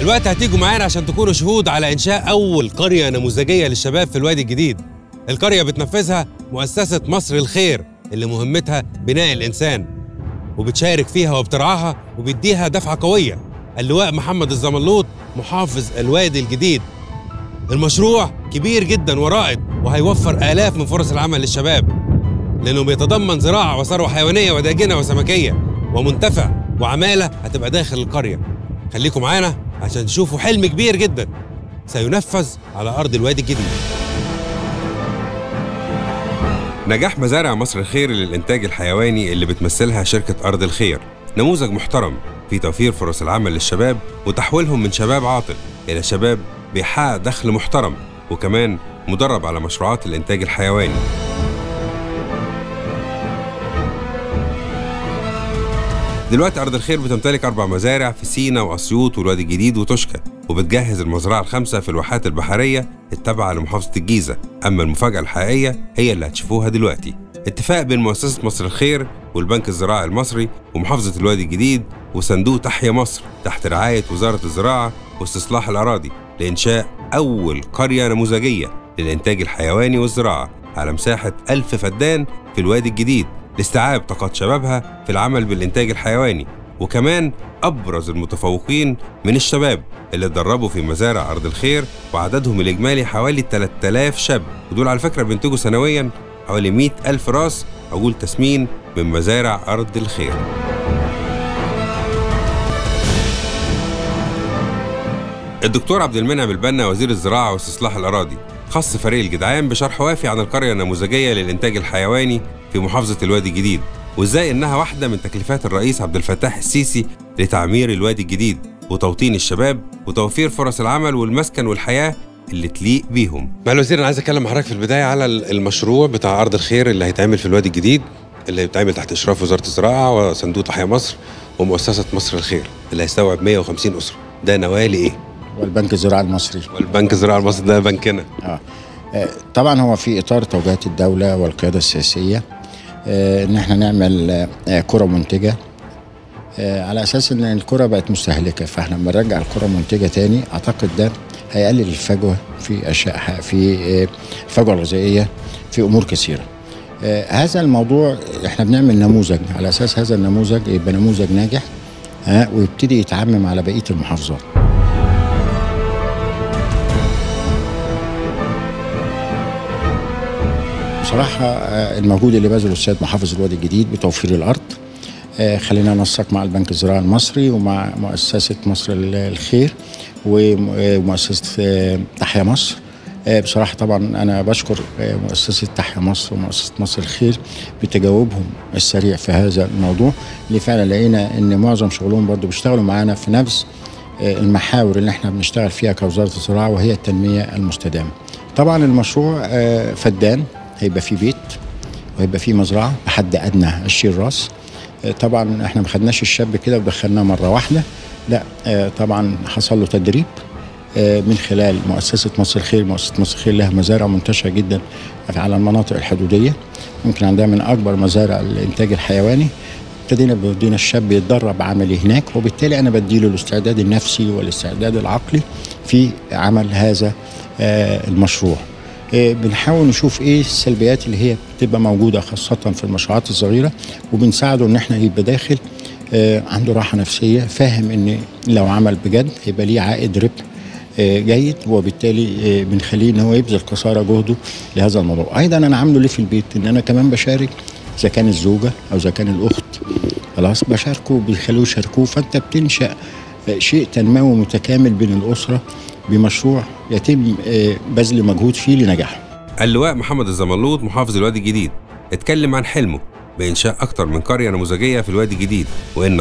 دلوقتي هتيجوا معانا عشان تكونوا شهود على إنشاء أول قرية نموذجية للشباب في الوادي الجديد القرية بتنفذها مؤسسة مصر الخير اللي مهمتها بناء الإنسان وبتشارك فيها وبترعاها وبيديها دفعة قوية اللواء محمد الزملوط محافظ الوادي الجديد المشروع كبير جدا ورائد وهيوفر آلاف من فرص العمل للشباب لأنه بيتضمن زراعة وثروة حيوانية وداجنة وسمكية ومنتفع وعمالة هتبقى داخل القرية خليكم معانا عشان تشوفوا حلم كبير جدا سينفذ على أرض الوادي الجديد نجاح مزارع مصر الخير للإنتاج الحيواني اللي بتمثلها شركة أرض الخير نموذج محترم في توفير فرص العمل للشباب وتحويلهم من شباب عاطل إلى شباب بيحقق دخل محترم وكمان مدرب على مشروعات الإنتاج الحيواني دلوقتي أرض الخير بتمتلك أربع مزارع في سينا وأسيوط والوادي الجديد وتوشكا وبتجهز المزرعة الخامسة في الواحات البحرية التابعة لمحافظة الجيزة أما المفاجأة الحقيقية هي اللي هتشوفوها دلوقتي اتفاق بين مؤسسة مصر الخير والبنك الزراعي المصري ومحافظة الوادي الجديد وصندوق تحيا مصر تحت رعاية وزارة الزراعة واستصلاح الأراضي لإنشاء أول قرية نموذجية للإنتاج الحيواني والزراعة على مساحة ألف فدان في الوادي الجديد لاستيعاب طاقات شبابها في العمل بالإنتاج الحيواني وكمان أبرز المتفوقين من الشباب اللي اتدربوا في مزارع أرض الخير وعددهم الإجمالي حوالي 3000 شاب ودول على فكرة بينتجوا سنويا حوالي 100 ألف راس عجول تسمين من مزارع أرض الخير الدكتور عبد المنعم البنا وزير الزراعة واستصلاح الأراضي خص فريق الجدعان بشرح وافي عن القرية النموذجية للإنتاج الحيواني في محافظة الوادي الجديد وإزاي إنها واحدة من تكليفات الرئيس عبد الفتاح السيسي لتعمير الوادي الجديد وتوطين الشباب وتوفير فرص العمل والمسكن والحياة اللي تليق بيهم. معالي الوزير أنا عايز أتكلم مع حضرتك في البداية على المشروع بتاع أرض الخير اللي هيتعمل في الوادي الجديد اللي هيتعمل تحت إشراف وزارة الزراعة وصندوق تحيا مصر ومؤسسة مصر الخير اللي هيستوعب 150 أسرة. ده نواه لإيه؟ والبنك الزراعي المصري والبنك الزراعي المصري ده بنكنا. آه. آه، طبعا هو في اطار توجيهات الدوله والقياده السياسيه آه، ان احنا نعمل آه، كره منتجه آه، على اساس ان الكره بقت مستهلكه فاحنا لما نرجع الكره منتجه تاني اعتقد ده هيقلل الفجوه في اشياء ح- في آه، الفجوه الغذائيه في امور كثيره. آه، هذا الموضوع احنا بنعمل نموذج على اساس هذا النموذج يبقى نموذج ناجح ها ويبتدي يتعمم على بقيه المحافظات. بصراحة آه، المجهود اللي بذله السيد محافظ الوادي الجديد بتوفير الأرض آه، خلينا ننسق مع البنك الزراعي المصري ومع مؤسسة مصر ال- الخير وم- آه، ومؤسسة آه، تحيا مصر آه، بصراحة طبعا أنا بشكر آه، مؤسسة تحيا مصر ومؤسسة مصر الخير بتجاوبهم السريع في هذا الموضوع اللي فعلا لقينا إن معظم شغلهم برضو بيشتغلوا معانا في نفس آه، المحاور اللي احنا بنشتغل فيها كوزارة الزراعة وهي التنمية المستدامة طبعا المشروع آه، فدان هيبقى فيه بيت وهيبقى فيه مزرعة بحد أدنى 20 راس آه، طبعا احنا ما خدناش الشاب كده ودخلناه مرة واحدة لا آه، طبعا حصل له تدريب آه، من خلال مؤسسة مصر الخير مؤسسة مصر الخير لها مزارع منتشرة جدا على المناطق الحدودية يمكن عندها من أكبر مزارع الإنتاج الحيواني ابتدينا بودينا الشاب يتدرب عملي هناك وبالتالي أنا بديله الاستعداد النفسي والاستعداد العقلي في عمل هذا آه، المشروع آه، بنحاول نشوف ايه السلبيات اللي هي بتبقى موجوده خاصه في المشروعات الصغيره وبنساعده ان احنا يبقى داخل آه، عنده راحه نفسيه فاهم ان لو عمل بجد هيبقى ليه عائد ربح آه، جيد وبالتالي آه، بنخليه ان هو يبذل قصارى جهده لهذا الموضوع ايضا انا عامله ليه في البيت ان انا كمان بشارك اذا كان الزوجه او اذا كان الاخت خلاص بشاركه بيخلوه يشاركوه فانت بتنشا آه، شيء تنموي متكامل بين الاسره بمشروع يتم آه، بذل مجهود فيه لنجاحه اللواء محمد الزملوط محافظ الوادي الجديد اتكلم عن حلمه بإنشاء أكتر من قرية نموذجية في الوادي الجديد وإن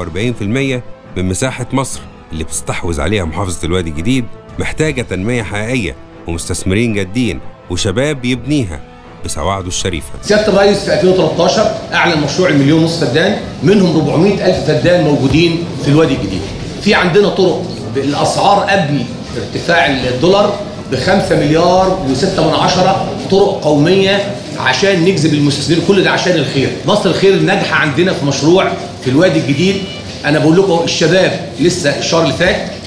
44% من مساحة مصر اللي بتستحوذ عليها محافظة الوادي الجديد محتاجة تنمية حقيقية ومستثمرين جادين وشباب يبنيها بسواعده الشريفة سياده الرئيس في 2013 اعلن مشروع المليون ونص فدان منهم 400 الف فدان موجودين في الوادي الجديد في عندنا طرق الاسعار قبل ارتفاع الدولار ب 5 مليار و6 من عشرة طرق قوميه عشان نجذب المستثمرين كل ده عشان الخير مصر الخير ناجحه عندنا في مشروع في الوادي الجديد انا بقول لكم الشباب لسه الشهر اللي فات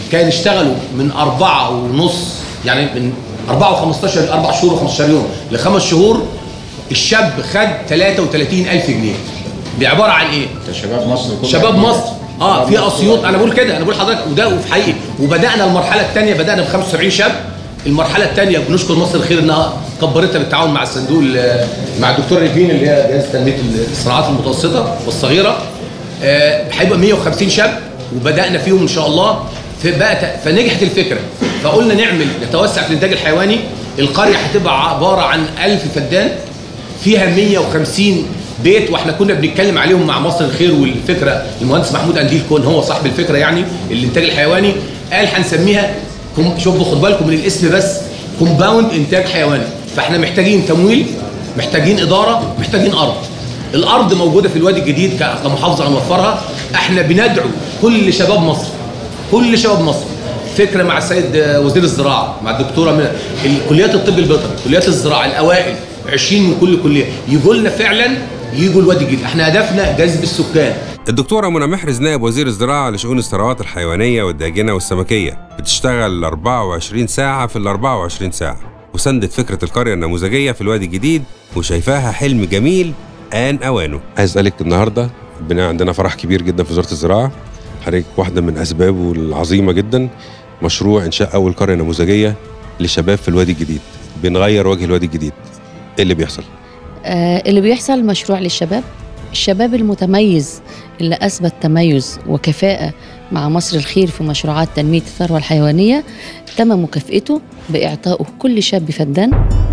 كان اشتغلوا من أربعة ونص يعني من أربعة و15 أربع شهور و15 يوم لخمس شهور الشاب خد 33000 جنيه بعبارة عن إيه؟ شباب مصر كله شباب مصر اه في اسيوط انا بقول كده انا بقول لحضرتك وده وفي حقيقي وبدانا المرحله الثانيه بدانا ب 75 شاب المرحله الثانيه بنشكر مصر الخير انها كبرتها بالتعاون مع الصندوق ال- مع الدكتور ريفين اللي هي جهاز تنميه الصناعات المتوسطه والصغيره آه، هيبقى 150 شاب وبدانا فيهم ان شاء الله فبقى فنجحت الفكره فقلنا نعمل نتوسع في الانتاج الحيواني القريه هتبقى عباره عن 1000 فدان فيها 150 بيت واحنا كنا بنتكلم عليهم مع مصر الخير والفكره المهندس محمود انديل كون هو صاحب الفكره يعني الانتاج الحيواني قال هنسميها كم- شوفوا خد بالكم من الاسم بس كومباوند انتاج حيواني فاحنا محتاجين تمويل محتاجين اداره محتاجين ارض الارض موجوده في الوادي الجديد ك- كمحافظه هنوفرها احنا بندعو كل شباب مصر كل شباب مصر فكره مع السيد وزير الزراعه مع الدكتوره من كليات الطب البيطري كليات الزراعه الاوائل 20 من كل كليه يجوا لنا فعلا يجوا الوادي الجديد احنا هدفنا جذب السكان الدكتورة منى محرز نائب وزير الزراعة لشؤون الثروات الحيوانية والداجنة والسمكية بتشتغل 24 ساعة في ال 24 ساعة وسندت فكرة القرية النموذجية في الوادي الجديد وشايفاها حلم جميل آن أوانه عايز أسألك النهاردة بنا عندنا فرح كبير جدا في وزارة الزراعة حضرتك واحدة من أسبابه العظيمة جدا مشروع إنشاء أول قرية نموذجية لشباب في الوادي الجديد بنغير وجه الوادي الجديد إيه اللي بيحصل؟ آه، اللي بيحصل مشروع للشباب الشباب المتميز اللي أثبت تميز وكفاءة مع مصر الخير في مشروعات تنمية الثروة الحيوانية تم مكافئته بإعطائه كل شاب فدان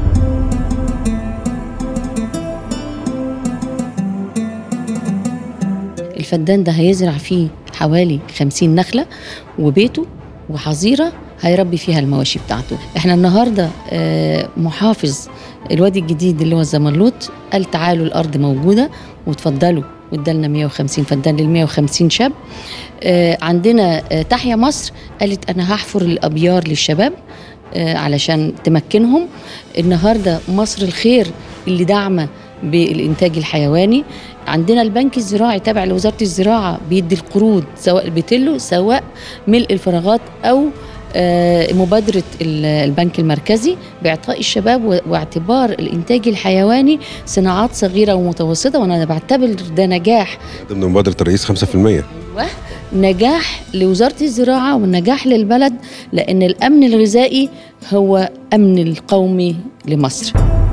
الفدان ده هيزرع فيه حوالي 50 نخلة وبيته وحظيرة هيربي فيها المواشي بتاعته احنا النهاردة آه، محافظ الوادي الجديد اللي هو الزمرلوط قال تعالوا الأرض موجودة وتفضلوا وادالنا 150 فدان لل 150 شاب آه، عندنا آه، تحيا مصر قالت أنا هحفر الأبيار للشباب آه، علشان تمكنهم النهارده مصر الخير اللي داعمه بالانتاج الحيواني عندنا البنك الزراعي تابع لوزاره الزراعه بيدي القروض سواء البتلو سواء ملء الفراغات او آه، مبادرة ال- البنك المركزي بإعطاء الشباب و- واعتبار الإنتاج الحيواني صناعات صغيرة ومتوسطة وأنا بعتبر ده نجاح ضمن مبادرة الرئيس 5% أيوة نجاح لوزارة الزراعة ونجاح للبلد لأن الأمن الغذائي هو أمن القومي لمصر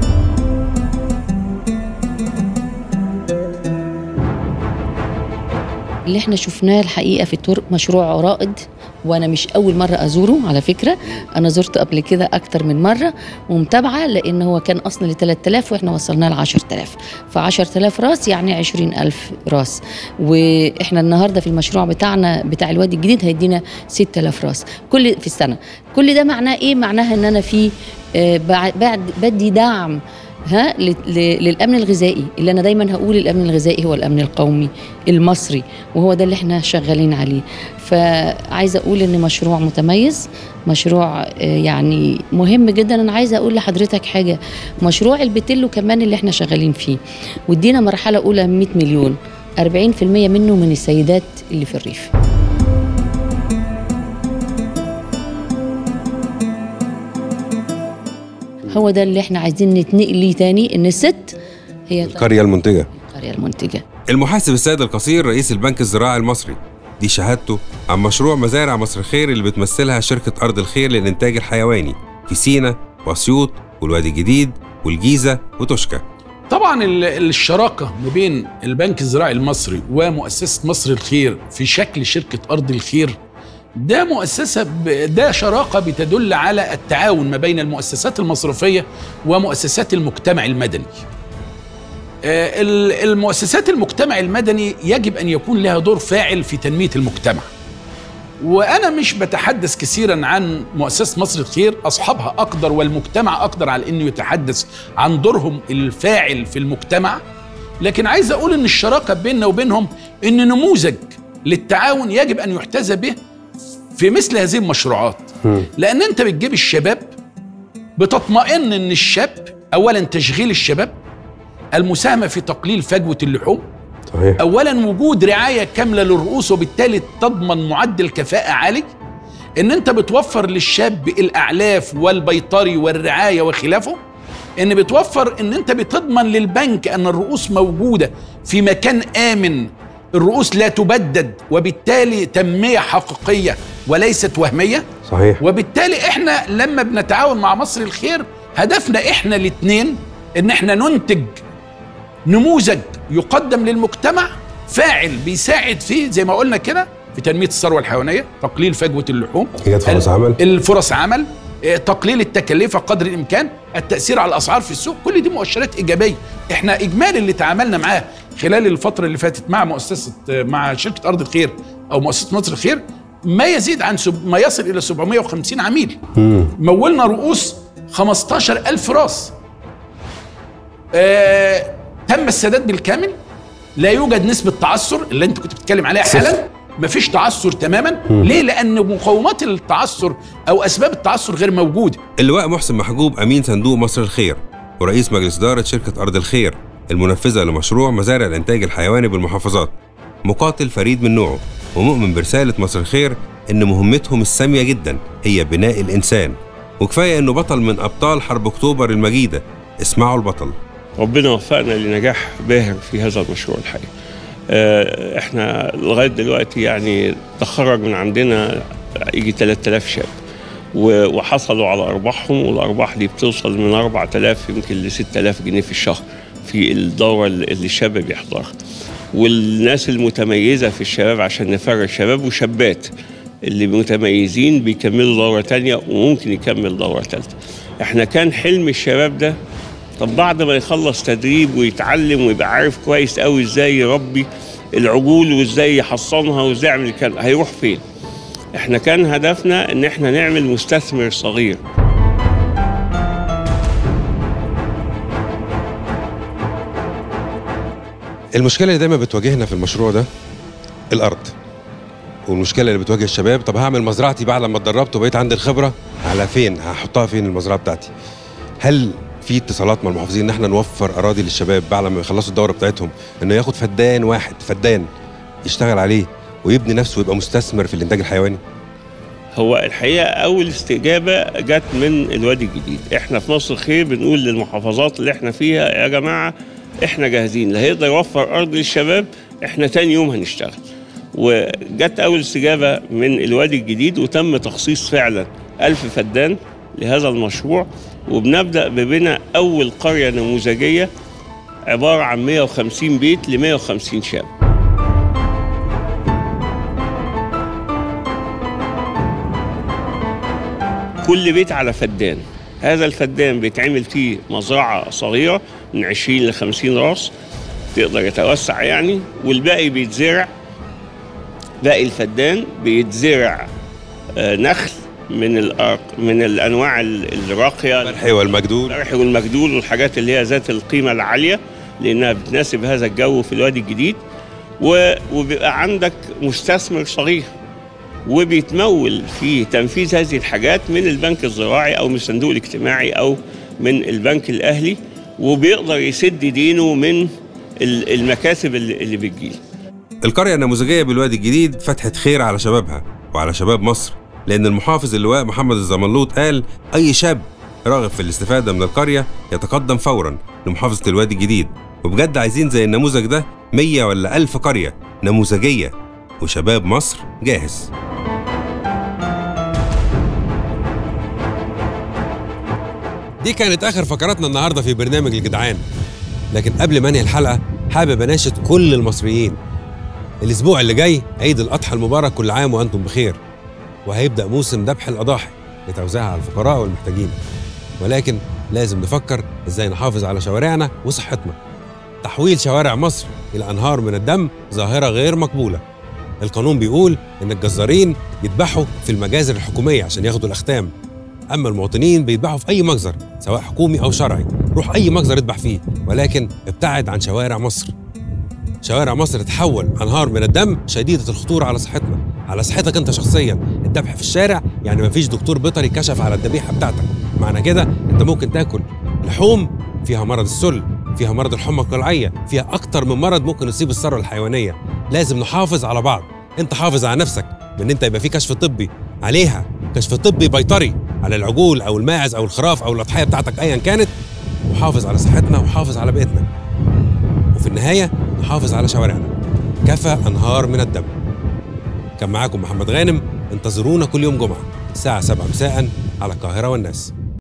اللي احنا شفناه الحقيقة في الطرق مشروع رائد وانا مش اول مره ازوره على فكره انا زرته قبل كده اكتر من مره ومتابعه لان هو كان اصلا ل 3000 واحنا وصلناه ل 10000 ف 10000 راس يعني 20000 راس واحنا النهارده في المشروع بتاعنا بتاع الوادي الجديد هيدينا 6000 راس كل في السنه كل ده معناه ايه معناها ان انا في آه، بعد بعد- بدي دعم ها ل- ل- للامن الغذائي اللي انا دايما هقول الامن الغذائي هو الامن القومي المصري وهو ده اللي احنا شغالين عليه فعايزه اقول ان مشروع متميز مشروع آه، يعني مهم جدا انا عايزه اقول لحضرتك حاجه مشروع البتلو كمان اللي احنا شغالين فيه وادينا مرحله اولى 100 مليون 40% منه من السيدات اللي في الريف هو ده اللي احنا عايزين نتنقل ليه تاني ان الست هي القرية المنتجة القريه المنتجه المحاسب السيد القصير رئيس البنك الزراعي المصري دي شهادته عن مشروع مزارع مصر الخير اللي بتمثلها شركة أرض الخير للإنتاج الحيواني في سينا وأسيوط والوادي الجديد والجيزة وتوشكا طبعا ال- الشراكة ما بين البنك الزراعي المصري ومؤسسة مصر الخير في شكل شركة أرض الخير ده مؤسسة ب- ده شراكة بتدل على التعاون ما بين المؤسسات المصرفية ومؤسسات المجتمع المدني آه، ال- المؤسسات المجتمع المدني يجب أن يكون لها دور فاعل في تنمية المجتمع وأنا مش بتحدث كثيرا عن مؤسسة مصر الخير أصحابها أقدر والمجتمع أقدر على أنه يتحدث عن دورهم الفاعل في المجتمع لكن عايز أقول أن الشراكة بيننا وبينهم أن نموذج للتعاون يجب أن يحتذى به في مثل هذه المشروعات لأن أنت بتجيب الشباب بتطمئن أن الشاب أولا تشغيل الشباب المساهمة في تقليل فجوة اللحوم صحيح اولا وجود رعايه كامله للرؤوس وبالتالي تضمن معدل كفاءه عالي ان انت بتوفر للشاب الاعلاف والبيطري والرعايه وخلافه ان بتوفر ان انت بتضمن للبنك ان الرؤوس موجوده في مكان امن الرؤوس لا تبدد وبالتالي تنميه حقيقيه وليست وهميه صحيح وبالتالي احنا لما بنتعاون مع مصر الخير هدفنا احنا الاثنين ان احنا ننتج نموذج يقدم للمجتمع فاعل بيساعد فيه زي ما قلنا كده في تنميه الثروه الحيوانيه تقليل فجوه اللحوم إيجاد فرص ال- عمل. الفرص عمل آه، تقليل التكلفه قدر الامكان التاثير على الاسعار في السوق كل دي مؤشرات ايجابيه احنا اجمالي اللي تعاملنا معاه خلال الفتره اللي فاتت مع مؤسسه آه، مع شركه ارض الخير او مؤسسه مصر الخير ما يزيد عن سب... ما يصل الى 750 عميل مولنا رؤوس 15000 راس آه، تم السداد بالكامل لا يوجد نسبة تعثر اللي انت كنت بتتكلم عليها حالا مفيش تعثر تماما ليه لان مقومات التعثر او اسباب التعثر غير موجوده اللواء محسن محجوب أمين صندوق مصر الخير ورئيس مجلس إدارة شركة أرض الخير المنفذة لمشروع مزارع الإنتاج الحيواني بالمحافظات مقاتل فريد من نوعه ومؤمن برسالة مصر الخير إن مهمتهم السامية جدا هي بناء الإنسان وكفاية إنه بطل من أبطال حرب أكتوبر المجيدة اسمعوا البطل ربنا وفقنا لنجاح باهر في هذا المشروع الحقيقي آه، احنا لغايه دلوقتي يعني تخرج من عندنا يجي 3000 شاب و- وحصلوا على ارباحهم والارباح دي بتوصل من 4000 يمكن ل 6000 جنيه في الشهر في الدوره اللي الشاب بيحضرها والناس المتميزه في الشباب عشان نفرق شباب وشابات اللي متميزين بيكملوا دوره تانية وممكن يكمل دوره ثالثه احنا كان حلم الشباب ده طب بعد ما يخلص تدريب ويتعلم ويبقى عارف كويس قوي ازاي يربي العجول وازاي يحصنها وازاي يعمل الكلام هيروح فين؟ احنا كان هدفنا ان احنا نعمل مستثمر صغير المشكلة اللي دايما بتواجهنا في المشروع ده الأرض والمشكلة اللي بتواجه الشباب طب هعمل مزرعتي بعد لما اتدربت وبقيت عندي الخبرة على فين هحطها فين المزرعة بتاعتي هل في اتصالات مع المحافظين ان احنا نوفر اراضي للشباب بعد ما يخلصوا الدوره بتاعتهم انه ياخد فدان واحد فدان يشتغل عليه ويبني نفسه ويبقى مستثمر في الانتاج الحيواني هو الحقيقه اول استجابه جت من الوادي الجديد احنا في مصر الخير بنقول للمحافظات اللي احنا فيها يا جماعه احنا جاهزين اللي هيقدر يوفر ارض للشباب احنا تاني يوم هنشتغل وجت اول استجابه من الوادي الجديد وتم تخصيص فعلا ألف فدان لهذا المشروع وبنبدا ببناء اول قريه نموذجيه عباره عن 150 بيت ل 150 شاب كل بيت على فدان هذا الفدان بيتعمل فيه مزرعة صغيرة من 20 ل 50 راس تقدر يتوسع يعني والباقي بيتزرع باقي الفدان بيتزرع آه، نخل من الأرق من الانواع ال- الراقيه الفرح والمجدول القرح والمجدول والحاجات اللي هي ذات القيمه العاليه لانها بتناسب هذا الجو في الوادي الجديد و- وبيبقى عندك مستثمر صغير وبيتمول في تنفيذ هذه الحاجات من البنك الزراعي او من الصندوق الاجتماعي او من البنك الاهلي وبيقدر يسد دينه من ال- المكاسب اللي اللي بتجيله القرية النموذجية بالوادي الجديد فتحة خير على شبابها وعلى شباب مصر لأن المحافظ اللواء محمد الزملوط قال أي شاب راغب في الاستفادة من القرية يتقدم فورا لمحافظة الوادي الجديد وبجد عايزين زي النموذج ده مية ولا ألف قرية نموذجية وشباب مصر جاهز دي كانت آخر فقراتنا النهاردة في برنامج الجدعان لكن قبل ما انهي الحلقة حابب أناشد كل المصريين الأسبوع اللي جاي عيد الأضحى المبارك كل عام وأنتم بخير وهيبدأ موسم ذبح الأضاحي لتوزيعها على الفقراء والمحتاجين ولكن لازم نفكر إزاي نحافظ على شوارعنا وصحتنا تحويل شوارع مصر إلى أنهار من الدم ظاهرة غير مقبولة القانون بيقول إن الجزارين يذبحوا في المجازر الحكومية عشان ياخدوا الأختام أما المواطنين بيذبحوا في أي مجزر سواء حكومي أو شرعي روح أي مجزر اذبح فيه ولكن ابتعد عن شوارع مصر شوارع مصر تحول انهار من الدم شديده الخطوره على صحتنا على صحتك انت شخصيا الذبح في الشارع يعني مفيش دكتور بيطري كشف على الذبيحه بتاعتك معنى كده انت ممكن تاكل لحوم فيها مرض السل فيها مرض الحمى القلعيه فيها اكتر من مرض ممكن يصيب الثروه الحيوانيه لازم نحافظ على بعض انت حافظ على نفسك بان انت يبقى في كشف طبي عليها كشف طبي بيطري على العجول او الماعز او الخراف او الاضحيه بتاعتك ايا كانت وحافظ على صحتنا وحافظ على بيئتنا وفي النهايه نحافظ على شوارعنا كفى انهار من الدم كان معاكم محمد غانم انتظرونا كل يوم جمعه الساعه 7 مساء على القاهره والناس